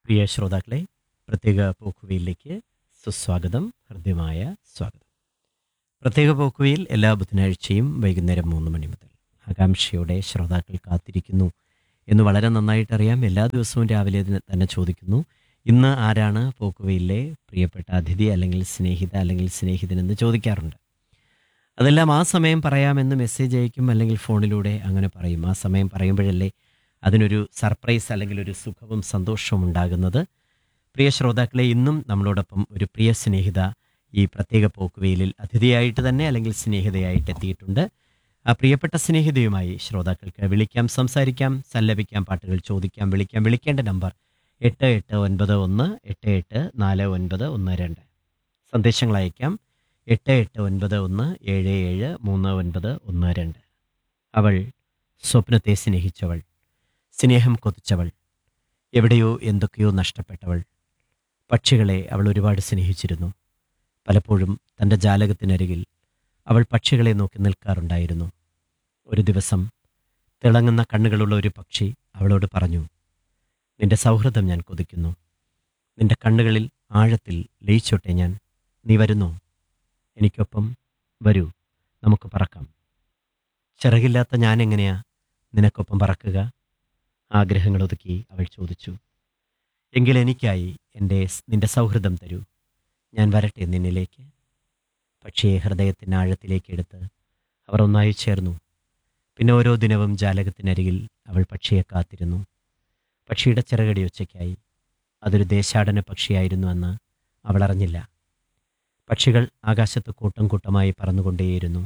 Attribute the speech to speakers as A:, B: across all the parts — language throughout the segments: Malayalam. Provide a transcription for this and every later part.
A: പ്രിയ ശ്രോതാക്കളെ പ്രത്യേക പോക്കുവയിലേക്ക് സുസ്വാഗതം ഹൃദ്യമായ സ്വാഗതം പ്രത്യേക പോക്കുവയിൽ എല്ലാ ബുധനാഴ്ചയും വൈകുന്നേരം മൂന്ന് മണി മുതൽ ആകാംക്ഷയോടെ ശ്രോതാക്കൾ കാത്തിരിക്കുന്നു എന്ന് വളരെ നന്നായിട്ടറിയാം എല്ലാ ദിവസവും രാവിലെ തന്നെ- തന്നെ ചോദിക്കുന്നു ഇന്ന് ആരാണ് പോക്കുവയിലെ പ്രിയപ്പെട്ട അതിഥി അല്ലെങ്കിൽ സ്നേഹിത അല്ലെങ്കിൽ സ്നേഹിതനെന്ന് ചോദിക്കാറുണ്ട് അതെല്ലാം ആ സമയം പറയാമെന്ന് മെസ്സേജ് അയക്കും അല്ലെങ്കിൽ ഫോണിലൂടെ അങ്ങനെ പറയും ആ സമയം പറയുമ്പോഴല്ലേ അതിനൊരു സർപ്രൈസ് അല്ലെങ്കിൽ ഒരു സുഖവും സന്തോഷവും ഉണ്ടാകുന്നത് പ്രിയ ശ്രോതാക്കളെ ഇന്നും നമ്മളോടൊപ്പം ഒരു പ്രിയ സ്നേഹിത ഈ പ്രത്യേക പോക്കുവെയിലിൽ അതിഥിയായിട്ട് തന്നെ അല്ലെങ്കിൽ സ്നേഹിതയായിട്ട് എത്തിയിട്ടുണ്ട് ആ പ്രിയപ്പെട്ട സ്നേഹിതയുമായി ശ്രോതാക്കൾക്ക് വിളിക്കാം സംസാരിക്കാം സല്ലപിക്കാം പാട്ടുകൾ ചോദിക്കാം വിളിക്കാം വിളിക്കേണ്ട നമ്പർ എട്ട് എട്ട് ഒൻപത് ഒന്ന് എട്ട് എട്ട് നാല് ഒൻപത് ഒന്ന് രണ്ട് സന്ദേശങ്ങൾ അയക്കാം എട്ട് എട്ട് ഒൻപത് ഒന്ന് ഏഴ് ഏഴ് മൂന്ന് ഒൻപത് ഒന്ന് രണ്ട് അവൾ സ്വപ്നത്തെ സ്നേഹിച്ചവൾ സ്നേഹം കൊതിച്ചവൾ എവിടെയോ എന്തൊക്കെയോ നഷ്ടപ്പെട്ടവൾ പക്ഷികളെ അവൾ ഒരുപാട് സ്നേഹിച്ചിരുന്നു പലപ്പോഴും തൻ്റെ ജാലകത്തിനരികിൽ അവൾ പക്ഷികളെ നോക്കി നിൽക്കാറുണ്ടായിരുന്നു ഒരു ദിവസം തിളങ്ങുന്ന കണ്ണുകളുള്ള ഒരു പക്ഷി അവളോട് പറഞ്ഞു നിന്റെ സൗഹൃദം ഞാൻ കൊതിക്കുന്നു നിന്റെ കണ്ണുകളിൽ ആഴത്തിൽ ലയിച്ചോട്ടെ ഞാൻ നീ വരുന്നോ എനിക്കൊപ്പം വരൂ നമുക്ക് പറക്കാം ചിറകില്ലാത്ത ഞാൻ എങ്ങനെയാ നിനക്കൊപ്പം പറക്കുക ആഗ്രഹങ്ങൾ ഒതുക്കി അവൾ ചോദിച്ചു എങ്കിൽ എനിക്കായി എൻ്റെ സ്- നിന്റെ സൗഹൃദം തരൂ ഞാൻ വരട്ടെ നിന്നിലേക്ക് പക്ഷിയെ ഹൃദയത്തിൻ്റെ ആഴത്തിലേക്ക് എടുത്ത് അവർ ഒന്നായി ചേർന്നു പിന്നെ ഓരോ ദിനവും ജാലകത്തിനരികിൽ അവൾ പക്ഷിയെ കാത്തിരുന്നു പക്ഷിയുടെ ചിറകടി ഒച്ചയ്ക്കായി അതൊരു ദേശാടന പക്ഷിയായിരുന്നു എന്ന് അവൾ അറിഞ്ഞില്ല പക്ഷികൾ ആകാശത്ത് കൂട്ടം കൂട്ടമായി പറന്നുകൊണ്ടേയിരുന്നു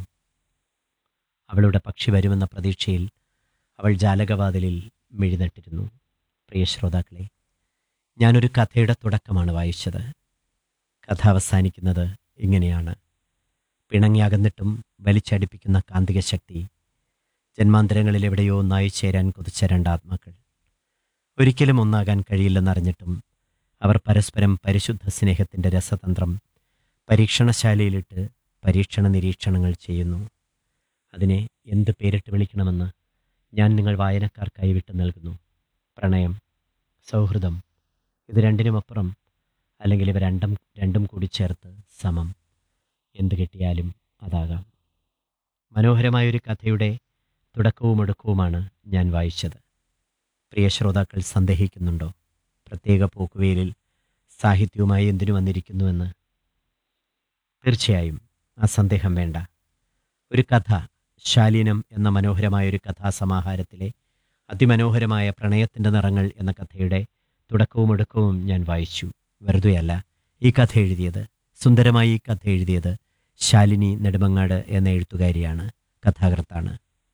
A: അവളുടെ പക്ഷി വരുമെന്ന പ്രതീക്ഷയിൽ അവൾ ജാലകവാതിലിൽ മിഴുന്നിട്ടിരുന്നു പ്രിയ ശ്രോതാക്കളെ ഞാനൊരു കഥയുടെ തുടക്കമാണ് വായിച്ചത് കഥ അവസാനിക്കുന്നത് ഇങ്ങനെയാണ് പിണങ്ങി അകന്നിട്ടും വലിച്ചടിപ്പിക്കുന്ന കാന്തിക ശക്തി ജന്മാന്തരങ്ങളിൽ എവിടെയോ ഒന്നായി ചേരാൻ കൊതിച്ച രണ്ടാത്മാക്കൾ ഒരിക്കലും ഒന്നാകാൻ കഴിയില്ലെന്നറിഞ്ഞിട്ടും അവർ പരസ്പരം പരിശുദ്ധ സ്നേഹത്തിൻ്റെ രസതന്ത്രം പരീക്ഷണശാലയിലിട്ട് പരീക്ഷണ നിരീക്ഷണങ്ങൾ ചെയ്യുന്നു അതിനെ എന്ത് പേരിട്ട് വിളിക്കണമെന്ന് ഞാൻ നിങ്ങൾ വായനക്കാർക്കായി വിട്ടു നൽകുന്നു പ്രണയം സൗഹൃദം ഇത് രണ്ടിനുമപ്പുറം അല്ലെങ്കിൽ ഇവ രണ്ടും രണ്ടും കൂടി ചേർത്ത് സമം എന്ത് കിട്ടിയാലും അതാകാം മനോഹരമായൊരു കഥയുടെ തുടക്കവും ഒടുക്കവുമാണ് ഞാൻ വായിച്ചത് പ്രിയ ശ്രോതാക്കൾ സന്ദേഹിക്കുന്നുണ്ടോ പ്രത്യേക പോക്കുവേലിൽ സാഹിത്യവുമായി എന്തിനു വന്നിരിക്കുന്നുവെന്ന് തീർച്ചയായും ആ സന്ദേഹം വേണ്ട ഒരു കഥ ശാലീനം എന്ന മനോഹരമായ ഒരു കഥാസമാഹാരത്തിലെ അതിമനോഹരമായ പ്രണയത്തിൻ്റെ നിറങ്ങൾ എന്ന കഥയുടെ തുടക്കവും ഒടുക്കവും ഞാൻ വായിച്ചു വെറുതെയല്ല ഈ കഥ എഴുതിയത് സുന്ദരമായി ഈ കഥ എഴുതിയത് ശാലിനി നെടുമങ്ങാട് എന്ന എഴുത്തുകാരിയാണ് കഥാകൃത്താണ്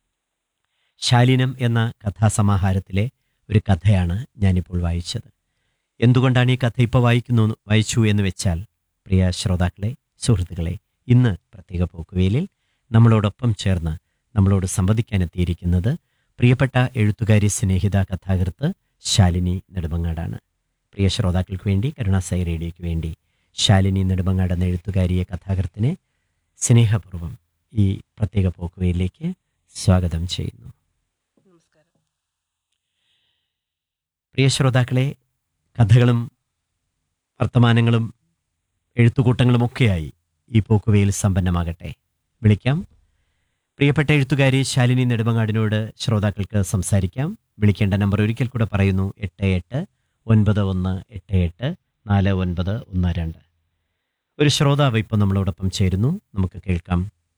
A: ശാലീനം എന്ന കഥാസമാഹാരത്തിലെ ഒരു കഥയാണ് ഞാനിപ്പോൾ വായിച്ചത് എന്തുകൊണ്ടാണ് ഈ കഥ ഇപ്പോൾ വായിക്കുന്നു വായിച്ചു എന്ന് വെച്ചാൽ പ്രിയ ശ്രോതാക്കളെ സുഹൃത്തുക്കളെ ഇന്ന് പ്രത്യേക പോക്കുവേലിൽ നമ്മളോടൊപ്പം ചേർന്ന് നമ്മളോട് സംവദിക്കാനെത്തിയിരിക്കുന്നത് പ്രിയപ്പെട്ട എഴുത്തുകാരി സ്നേഹിത കഥാകൃത്ത് ശാലിനി നെടുമങ്ങാടാണ് പ്രിയ ശ്രോതാക്കൾക്ക് വേണ്ടി കരുണാസായി റേഡിയോയ്ക്ക് വേണ്ടി ശാലിനി നെടുമങ്ങാട് എന്ന എഴുത്തുകാരിയെ കഥാകൃത്തിനെ സ്നേഹപൂർവ്വം ഈ പ്രത്യേക പോക്കുവയിലേക്ക് സ്വാഗതം ചെയ്യുന്നു
B: നമസ്കാരം
A: പ്രിയ ശ്രോതാക്കളെ കഥകളും വർത്തമാനങ്ങളും എഴുത്തുകൂട്ടങ്ങളുമൊക്കെയായി ഈ പോക്കുവയിൽ സമ്പന്നമാകട്ടെ വിളിക്കാം പ്രിയപ്പെട്ട എഴുത്തുകാരി ശാലിനി നെടുമങ്ങാടിനോട് ശ്രോതാക്കൾക്ക് സംസാരിക്കാം വിളിക്കേണ്ട നമ്പർ ഒരിക്കൽ കൂടെ പറയുന്നു എട്ട് എട്ട് ഒൻപത് ഒന്ന് എട്ട് എട്ട് നാല് ഒൻപത് ഒന്ന് രണ്ട് ഒരു ശ്രോതാവ് ഇപ്പോൾ നമ്മളോടൊപ്പം ചേരുന്നു നമുക്ക് കേൾക്കാം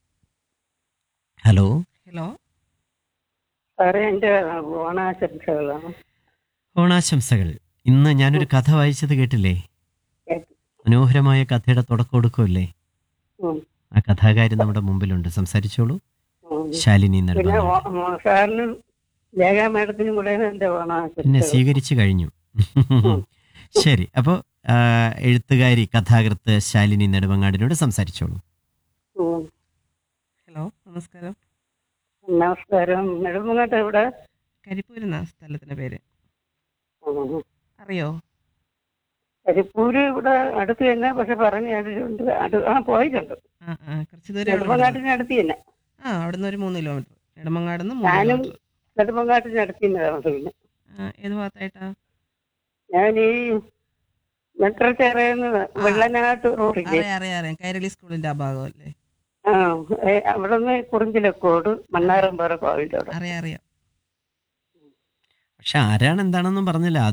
A: ഹലോ
B: ഹലോ
C: സാറേ എൻ്റെ ഓണാശംസകളാണ്
A: ഓണാശംസകൾ ഇന്ന് ഞാനൊരു കഥ വായിച്ചത് കേട്ടില്ലേ
C: കേട്ടു.
A: മനോഹരമായ കഥയുടെ തുടക്കം ഒടുക്കമല്ലേ
C: ഉം.
A: ആ കഥാകാരി നമ്മുടെ മുമ്പിലുണ്ട് സംസാരിച്ചോളൂ
C: ഉം.
A: ശാലിനി
C: പിന്നെ
A: നെടുമങ്ങാട്
C: ഓ- ഉം, സാറിനും ലേഖ മാഡത്തിനും കൂടെ എൻ്റെ
A: എന്നെ
C: ഓണാശംസകൾ
A: സ്വീകരിച്ചു കഴിഞ്ഞു ശരി അപ്പോൾ എഴുത്തുകാരി കഥാകൃത്ത് ശാലിനി നെടുമങ്ങാടിനോട് സംസാരിച്ചോളൂ
C: ഉം.
B: ഹലോ നമസ്കാരം
C: നമസ്കാരം നെടുമങ്ങാട്ട് എവിടെ
B: കരിപ്പൂരെന്ന സ്ഥലത്തിന്റെ പേര്
C: ഉം.
B: അറിയോ
C: കരിപ്പൂര് ഇവിടെ അടുത്ത് തന്നെ പക്ഷെ പറഞ്ഞു കേട്ടിട്ടുണ്ട് അത് ആ പോയിട്ടുണ്ട്
B: ആ ആ കുറച്ച് ദൂരം അവിടെ നിന്ന്.
C: നെടുമങ്ങാട്ടിന് അടുത്ത് തന്നെ
B: ആ അവിടുന്ന് ഒരു മൂന്ന് കിലോമീറ്റർ നെടുമങ്ങാടുന്ന് മൂന്ന്
C: ഞാനും
B: കിലോമീറ്റർ
C: നെടുമങ്ങാട്ടിന് അടുത്ത് തന്നെ താമസിക്കുന്നത്
B: ആ, ഏത് ഭാഗത്തായിട്ടാ
C: ഞാൻ ഈ മെട്രോ ചേർന്ന് വെള്ളനാട്ട് റോഡില്ലേ
B: അറിയാം അറിയാം അറിയാം കൈരളി സ്കൂളിന്റെ ആ ഭാഗമല്ലേ
C: ആ ഏ, അവിടെ നിന്ന് കുറിഞ്ചിലക്കോട് മണ്ണാറമ്പാറ കോവിലവിടെ
B: അറിയാം അറിയാം
A: പക്ഷെ ആരാണ് എന്താണെന്നും പറഞ്ഞില്ല